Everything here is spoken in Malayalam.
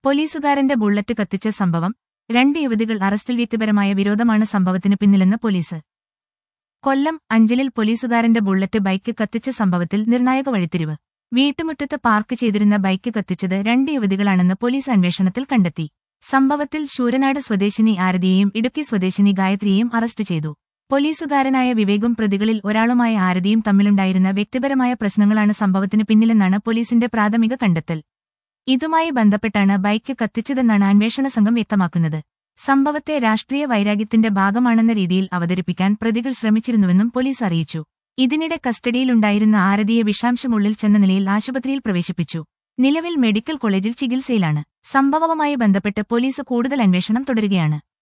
പോലീസുകാരന്റെ ബുള്ളറ്റ് കത്തിച്ച സംഭവം രണ്ട് യുവതികൾ അറസ്റ്റിൽ വ്യക്തിപരമായ വിരോധമാണ് സംഭവത്തിന് പിന്നിലെന്ന് പോലീസ് കൊല്ലം അഞ്ചലിൽ പോലീസുകാരന്റെ ബുള്ളറ്റ് ബൈക്ക് കത്തിച്ച സംഭവത്തിൽ നിർണായക വഴിത്തിരിവ് വീട്ടുമുറ്റത്ത് പാർക്ക് ചെയ്തിരുന്ന ബൈക്ക് കത്തിച്ചത് രണ്ട് യുവതികളാണെന്ന് പോലീസ് അന്വേഷണത്തിൽ കണ്ടെത്തി സംഭവത്തിൽ ശൂരനാട് സ്വദേശിനി ആരതിയെയും ഇടുക്കി സ്വദേശിനി ഗായത്രിയെയും അറസ്റ്റ് ചെയ്തു പോലീസുകാരനായ വിവേകും പ്രതികളിൽ ഒരാളുമായ ആരതിയും തമ്മിലുണ്ടായിരുന്ന വ്യക്തിപരമായ പ്രശ്നങ്ങളാണ് സംഭവത്തിന് പിന്നിലെന്നാണ് പോലീസിന്റെ പ്രാഥമിക കണ്ടെത്തൽ ഇതുമായി ബന്ധപ്പെട്ടാണ് ബൈക്ക് കത്തിച്ചതെന്നാണ് അന്വേഷണ സംഘം വ്യക്തമാക്കുന്നത് സംഭവത്തെ രാഷ്ട്രീയ വൈരാഗ്യത്തിന്റെ ഭാഗമാണെന്ന രീതിയിൽ അവതരിപ്പിക്കാൻ പ്രതികൾ ശ്രമിച്ചിരുന്നുവെന്നും പോലീസ് അറിയിച്ചു ഇതിനിടെ കസ്റ്റഡിയിലുണ്ടായിരുന്ന ആരതിയെ വിഷാംശമുള്ളിൽ ചെന്ന നിലയിൽ ആശുപത്രിയിൽ പ്രവേശിപ്പിച്ചു നിലവിൽ മെഡിക്കൽ കോളേജിൽ ചികിത്സയിലാണ് സംഭവവുമായി ബന്ധപ്പെട്ട് പോലീസ് കൂടുതൽ അന്വേഷണം തുടരുകയാണ്